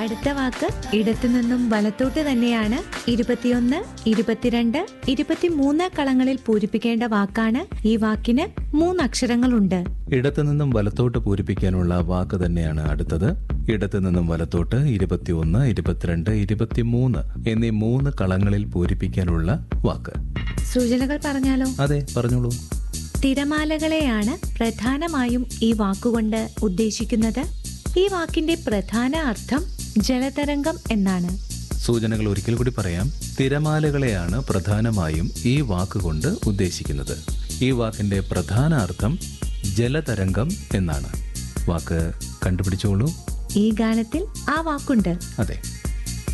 അടുത്ത വാക്ക് ഇടത്തു നിന്നും വലത്തോട്ട് തന്നെയാണ് ഇരുപത്തിയൊന്ന് ഇരുപത്തിരണ്ട് ഇരുപത്തിമൂന്ന് കളങ്ങളിൽ പൂരിപ്പിക്കേണ്ട വാക്കാണ് ഈ വാക്കിന് മൂന്ന് അക്ഷരങ്ങളുണ്ട് ഇടത്തു നിന്നും വലത്തോട്ട് പൂരിപ്പിക്കാനുള്ള വാക്ക് തന്നെയാണ് അടുത്തത് ഇടത്തു നിന്നും വലത്തോട്ട് ഇരുപത്തിയൊന്ന് ഇരുപത്തിരണ്ട് ഇരുപത്തിമൂന്ന് എന്നീ മൂന്ന് കളങ്ങളിൽ പൂരിപ്പിക്കാനുള്ള വാക്ക് സൂചനകൾ പറഞ്ഞാലോ അതെ പറഞ്ഞോളൂ തിരമാലകളെയാണ് പ്രധാനമായും ഈ വാക്കുകൊണ്ട് ഉദ്ദേശിക്കുന്നത് ഈ വാക്കിന്റെ പ്രധാന അർത്ഥം ജലതരംഗം എന്നാണ് സൂചനകൾ ഒരിക്കൽ കൂടി പറയാം തിരമാലകളെയാണ് പ്രധാനമായും ഈ വാക്കുകൊണ്ട് ഉദ്ദേശിക്കുന്നത് ഈ വാക്കിന്റെ പ്രധാന അർത്ഥം ജലതരംഗം എന്നാണ് വാക്ക് കണ്ടുപിടിച്ചോളൂ ഈ ഗാനത്തിൽ ആ വാക്കുണ്ട് അതെ